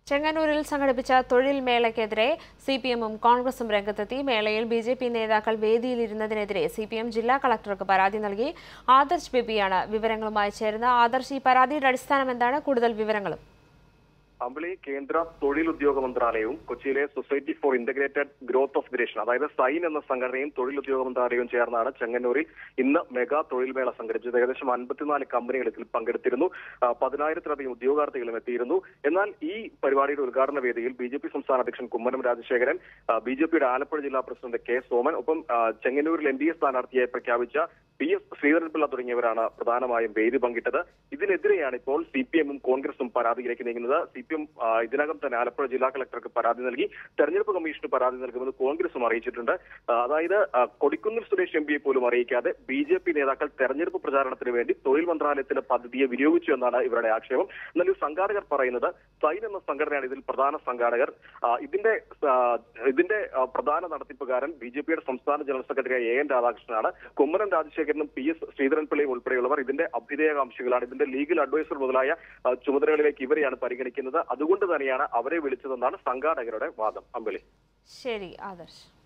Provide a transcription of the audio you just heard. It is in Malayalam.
ചെങ്ങന്നൂരിൽ സംഘടിപ്പിച്ച തൊഴിൽ മേളയ്ക്കെതിരെ സി പി എമ്മും കോൺഗ്രസും രംഗത്തെത്തി മേളയിൽ ബി ജെ പി നേതാക്കൾ വേദിയിലിരുന്നതിനെതിരെ സി പി എം ജില്ലാ കളക്ടർക്ക് പരാതി നൽകി ആദർശ് ബേബിയാണ് വിവരങ്ങളുമായി ചേരുന്നത് ആദർശ് ഈ പരാതിയുടെ അടിസ്ഥാനം എന്താണ് കൂടുതൽ വിവരങ്ങളും അമ്പിളി കേന്ദ്ര തൊഴിൽ ഉദ്യോഗ മന്ത്രാലയവും കൊച്ചിയിലെ society for integrated growth of the nation അതായത് സൈൻ എന്ന സംഘടനയും തൊഴിൽ ഉദ്യോഗ മന്ത്രാലയവും ചേർന്നാണ് ചെങ്ങന്നൂരിൽ ഇന്ന് മെഗാ തൊഴിൽ മേള സംഘടിപ്പിച്ചത് ഏകദേശം അൻപത്തിനാല് കമ്പനികൾ ഇതിൽ പങ്കെടുത്തിരുന്നു ആ, പതിനായിരത്തിലധികം ഉദ്യോഗാർത്ഥികളും എത്തിയിരുന്നു എന്നാൽ ഈ പരിപാടിയുടെ ഉദ്ഘാടന വേദിയിൽ ബി ജെ പി സംസ്ഥാന അധ്യക്ഷൻ കുമ്മനം രാജശേഖരൻ ബി ജെ പിയുടെ ആലപ്പുഴ ജില്ലാ പ്രസിഡന്റ് കെ സോമൻ ഒപ്പം ആ, ചെങ്ങന്നൂരിൽ എൻ ഡി എ സ്ഥാനാർത്ഥിയായി പ്രഖ്യാപിച്ച പി എസ് ശ്രീധരൻപിള്ള തുടങ്ങിയവരാണ് പ്രധാനമായും വേദി പങ്കിട്ടത് ഇതിനെതിരെയാണ് ഇപ്പോൾ സി പി എമ്മും കോൺഗ്രസും പരാതിയിലേക്ക് നീങ്ങുന്നത് സി പി എം ഇതിനകം തന്നെ ആലപ്പുഴ ജില്ലാ കളക്ടർക്ക് പരാതി നൽകി തെരഞ്ഞെടുപ്പ് കമ്മീഷന് പരാതി നൽകുമെന്ന് കോൺഗ്രസും അറിയിച്ചിട്ടുണ്ട് ആ, അതായത് ആ, കൊടിക്കുന്നിൽ സുരേഷ് എം പിയെ പോലും അറിയിക്കാതെ ബി ജെ പി നേതാക്കൾ തെരഞ്ഞെടുപ്പ് പ്രചാരണത്തിന് വേണ്ടി തൊഴിൽ മന്ത്രാലയത്തിന്റെ പദ്ധതിയെ വിനിയോഗിച്ചു എന്നാണ് ഇവരുടെ ആക്ഷേപം എന്നാൽ ഈ സംഘാടകർ പറയുന്നത് സൈൻ എന്ന സംഘടനയാണ് ഇതിൽ പ്രധാന സംഘാടകർ ആ, ഇതിന്റെ ആ, ഇതിന്റെ ആ, പ്രധാന നടത്തിപ്പുകാരൻ ബി ജെ പിയുടെ സംസ്ഥാന ജനറൽ സെക്രട്ടറി എ എൻ രാധാകൃഷ്ണനാണ് കുമ്മനം രാജശേഖരനും പി എസ് ശ്രീധരൻപിള്ളയും ഉൾപ്പെടെയുള്ളവർ ഇതിന്റെ അഭ്യുദയകാംക്ഷികളാണ് ഇതിന്റെ ലീഗൽ അഡ്വൈസർ മുതലായ ആ, ചുമതലകളിലേക്ക് ഇവരെയാണ് പരിഗണിക്കുന്നത് അതുകൊണ്ട് തന്നെയാണ് അവരെ വിളിച്ചതെന്നാണ് സംഘാടകരുടെ വാദം അമ്പിളി ശരി ആദർശ്